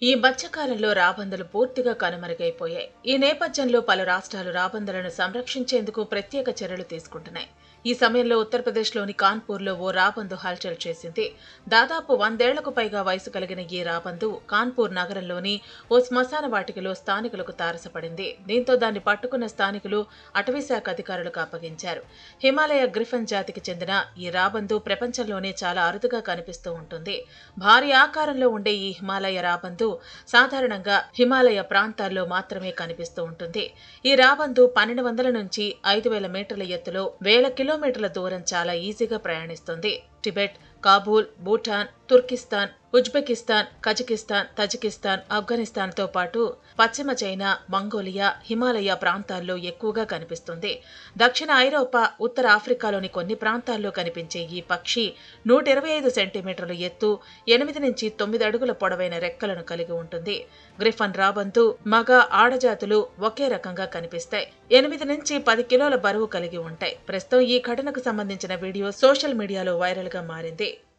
ఈ మధ్యకాలంలో రాబందులు పూర్తిగా కనుమరుగైపోయాయి ఈ నేపథ్యంలో పలు రాష్ట్రాలు రాబందులను సంరక్షించేందుకు ప్రత్యేక చర్యలు తీసుకుంటున్నాయి ఈ సమయంలో ఉత్తరప్రదేశ్లోని కాన్పూర్లో ఓ రాబందు హల్చల్ చేసింది దాదాపు వందేళ్లకు పైగా వయసు కలిగిన ఈ రాబందు కాన్పూర్ నగరంలోని ఓ శ్మశాన వాటికలో స్థానికులకు తారసపడింది దీంతో దాన్ని పట్టుకున్న స్థానికులు అటవీశాఖ అధికారులకు అప్పగించారు హిమాలయ గ్రిఫన్ జాతికి చెందిన ఈ రాబందు ప్రపంచంలోనే చాలా అరుదుగా కనిపిస్తూ ఉంటుంది భారీ ఆకారంలో ఉండే ఈ హిమాలయ రాబందు సాధారణంగా హిమాలయ ప్రాంతాల్లో మాత్రమే కనిపిస్తూ ఉంటుంది ఈ రాబందు పన్నెండు వందల నుంచి ఐదు వేల మీటర్ల ఎత్తులో వేల కిలోమీటర్ల దూరం చాలా ఈజీగా ప్రయాణిస్తుంది Tibet Kabul Bhutan Turkestan Uzbekistan Kazakhstan Tajikistan ఆఫ్ఘనిస్తాన్తో పాటు పశ్చిమ చైనా మంగోలియా హిమాలయ ప్రాంతాల్లో ఎక్కువగా కనిపిస్తుంది దక్షిణ ఐరోపా ఉత్తర ఆఫ్రికాలోని కొన్ని ప్రాంతాల్లో కనిపించే ఈ పక్షి నూట ఇరవై ఐదు సెంటీమీటర్ల ఎత్తు ఎనిమిది నుంచి తొమ్మిది అడుగుల పొడవైన రెక్కలను కలిగి ఉంటుంది గ్రిఫన్ రాబంతు మగ ఆడజాతులు ఒకే రకంగా కనిపిస్తాయి ఎనిమిది నుంచి పది కిలోల బరువు కలిగి ఉంటాయి ప్రస్తుతం ఈ ఘటనకు సంబంధించిన వీడియో సోషల్ మీడియాలో వైరల్ గా మారింది